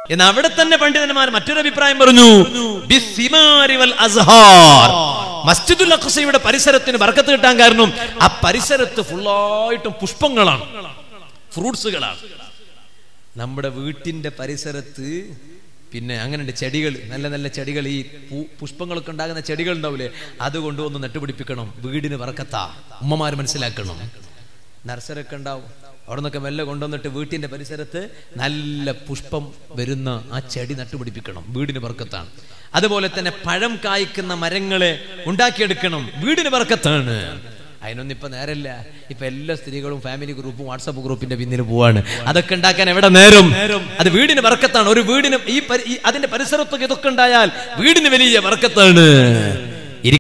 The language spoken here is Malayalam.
എന്ന് അവിടെ തന്നെ പണ്ഡിതന്മാർ മറ്റൊരു അഭിപ്രായം പറഞ്ഞു ബിസ്സിമാരി വൽ അസ്ഹാർ. മസ്ജിദുൽ അഖ്സയുടെ പരിസരത്തിന് ബർക്കത്ത് കിട്ടാൻ കാരണം ആ പരിസരത്ത് ഫുള്ളായിട്ടും പുഷ്പങ്ങളാണ് ഫ്രൂട്ട്സുകളാണ് നമ്മുടെ വീട്ടിന്റെ പരിസരത്ത് പിന്നെ അങ്ങനെയുണ്ട് ചെടികൾ നല്ല നല്ല ചെടികൾ ഈ പൂ- പുഷ്പങ്ങളൊക്കെ ഉണ്ടാകുന്ന ചെടികൾ ഉണ്ടാവില്ലേ അത് കൊണ്ടുവന്ന് നട്ടുപിടിപ്പിക്കണം വീടിന് പറക്കത്താ ഉമ്മമാര് മനസ്സിലാക്കണം നർസറൊക്കെ ഉണ്ടാവും അവിടെ നിന്നൊക്കെ മെല്ലെ കൊണ്ടുവന്നിട്ട് വീട്ടിന്റെ പരിസരത്ത് നല്ല പുഷ്പം വരുന്ന ആ ചെടി നട്ടുപിടിപ്പിക്കണം വീടിന് പറക്കത്താണ് അതുപോലെ തന്നെ പഴം കായ്ക്കുന്ന മരങ്ങളെ ഉണ്ടാക്കിയെടുക്കണം വീടിന് പറക്കത്താണ് അതിനൊന്നും ഇപ്പൊ നേരമില്ല ഇപ്പൊ എല്ലാ സ്ത്രീകളും ഫാമിലി ഗ്രൂപ്പും വാട്സപ്പ് ഗ്രൂപ്പിന്റെ പിന്നിൽ പോവാണ് അതൊക്കെ ഉണ്ടാക്കാൻ എവിടെ നേരം അത് വീടിന് വർക്കത്താണ് ഒരു വീടിന് ഈ പരി- ഈ അതിന്റെ പരിസരത്തൊക്കെ ഇതൊക്കെ ഉണ്ടായാൽ വീടിന് വലിയ വർക്കത്താണ്